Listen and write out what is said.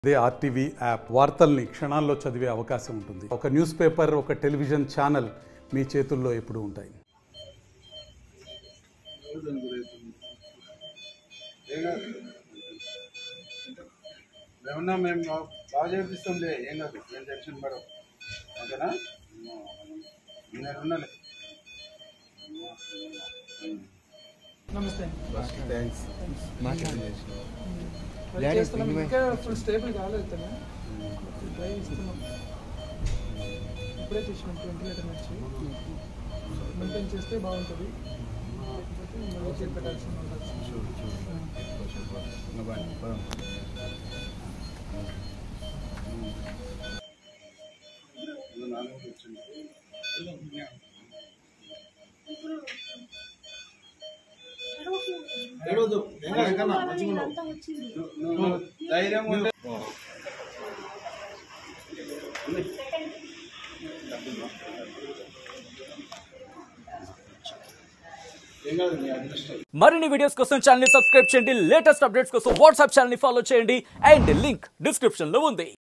అదే RTV app వార్తల్ని క్షణాల్లో చదివే అవకాశం ఉంటుంది ఒక న్యూస్ పేపర్ ఒక టెలివిజన్ ఛానల్ మీ చేతుల్లో ఎప్పుడూ ఉంటాయి ఏమన్నా మేము బా- బాగా చేపిస్తాంలే ఏం కాదు ఏం టెన్షన్ పడవు ఓకేనా నేను ఉండాలి నమస్తే థ్యాంక్స్ ట్రై చేస్తున్నాం ఇంకా ఫుల్ స్టేబుల్ కాలేదు తను ట్రై ఇస్తున్నాం ఇప్పుడే తీసినాం ట్వంటీ లీటర్ నుంచి మెయింటైన్ చేస్తే బాగుంటుంది లేకపోతే మళ్ళీ చేతి పెట్టాల్సి ఉంటుంది నాలుగు వచ్చింది నువ్వు- నువ్వు ధైర్యం ఉంటే ఏం కాదు నీ అదృష్టం మరిన్ని వీడియోస్ కోసం ఛానల్ ని సబ్స్క్రైబ్ చేయండి లేటెస్ట్ అప్డేట్స్ కోసం వాట్సాప్ ఛానల్ ని ఫాలో చేయండి అండ్ లింక్ డిస్క్రిప్షన్ లో ఉంది